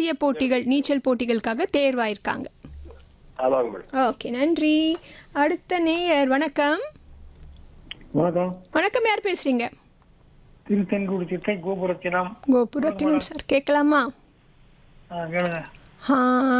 தேசிய போட்டிகள் நீச்சல் போட்டிகளுக்காக தேர்வாயிருக்காங்க ஆமாங்க மேடம் ஓகே நன்றி அடுத்த நேயர் வணக்கம் வணக்கம் வணக்கம் யார் பேசுறீங்க திருத்தென்குடி சித்தை கோபுரத்தினம் கோபுரத்தினம் சார் கேட்கலாமா ஆ, கேளுங்க ஆ,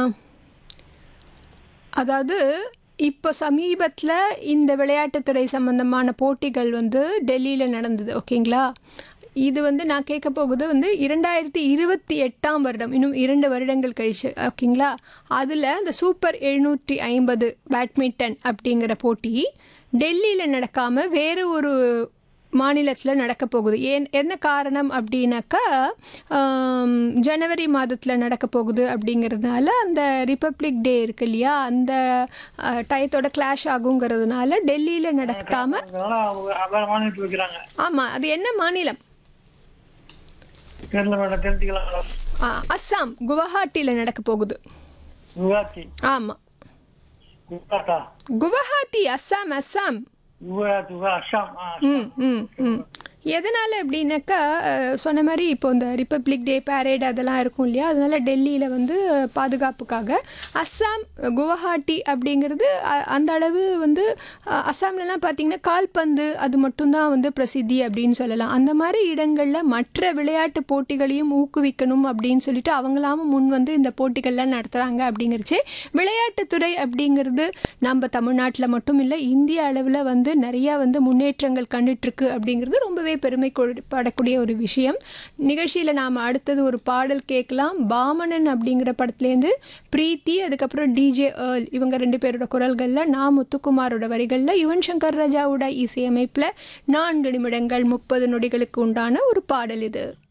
அதாவது இப்போ சமீபத்தில் இந்த விளையாட்டுத்துறை சம்பந்தமான போட்டிகள் வந்து டெல்லியில் நடந்தது ஓகேங்களா இது வந்து நான் கேட்க போகுது வந்து இரண்டாயிரத்தி இருபத்தி எட்டாம் வருடம் இன்னும் இரண்டு வருடங்கள் கழிச்சு ஓகேங்களா அதில் அந்த சூப்பர் எழுநூற்றி ஐம்பது பேட்மிண்டன் அப்படிங்கிற போட்டி டெல்லியில் நடக்காமல் வேறு ஒரு மாநிலத்தில் நடக்க போகுது ஏன் என்ன காரணம் அப்படின்னாக்கா ஆம், ஜனவரி மாதத்தில் நடக்க போகுது அப்படிங்கிறதுனால அந்த ரிப்பப்ளிக் டே இருக்கு இல்லையா அந்த அஹ், டயத்தோட கிளாஷ் ஆகுங்கிறதுனால டெல்லியில் நடக்காமல் அதனால அவங்க வேற மாநிலத்தில் வைக்கிறாங்க ஆமாம் அது என்ன மாநிலம் தெரியல மேடம் தெரிஞ்சுக்கலாம் ஆ, அஸ்ஸாம் குவஹாட்டியில் நடக்க போகுது குவஹாத்தி ஆமாம் குவஹாத்தா குவஹாத்தி அஸ்ஸாம் அஸ்ஸாம் குவஹாத்தி குவா- அஸ்ஸாம் ஆ, ம் ம் ம் எதனால் அப்படின்னாக்கா அஹ், சொன்ன மாதிரி இப்போ இந்த ரிப்பப்ளிக் டே பேரேட் அதெல்லாம் இருக்கும் இல்லையா அதனால டெல்லியில் வந்து பாதுகாப்புக்காக அஸ்ஸாம் குவஹாட்டி அப்படிங்கிறது அ- அந்த அளவு வந்து அஹ், அஸ்ஸாம்லலாம் பார்த்தீங்கன்னா கால்பந்து அது மட்டும்தான் வந்து பிரசித்தி அப்படின்னு சொல்லலாம் அந்த மாதிரி இடங்களில் மற்ற விளையாட்டு போட்டிகளையும் ஊக்குவிக்கணும் அப்படின்னு சொல்லிட்டு அவங்களாம முன் வந்து இந்த போட்டிகள்லாம் நடத்துகிறாங்க அப்படிங்கிறச்சு விளையாட்டுத்துறை அப்படிங்கிறது நம்ம தமிழ்நாட்டில் மட்டும் இல்லை இந்திய அளவில் வந்து நிறையா வந்து முன்னேற்றங்கள் கண்டுட்ருக்கு அப்படிங்கிறது ரொம்பவே பெருமை கொள்- படக்கூடிய ஒரு விஷயம் நிகழ்ச்சியில் நாம் அடுத்தது ஒரு பாடல் கேட்கலாம் பாமணன் அப்படிங்கிற படத்துலேருந்து பிரீத்தி அதுக்கப்புறம் டிஜே ஏர்ல் இவங்க ரெண்டு பேரோட குரல்களில் நான் முத்துக்குமாரோட வரிகளில் யுவன் சங்கர் ராஜாவோட இசையமைப்பில் நான்கு நிமிடங்கள் முப்பது நொடிகளுக்கு உண்டான ஒரு பாடல் இது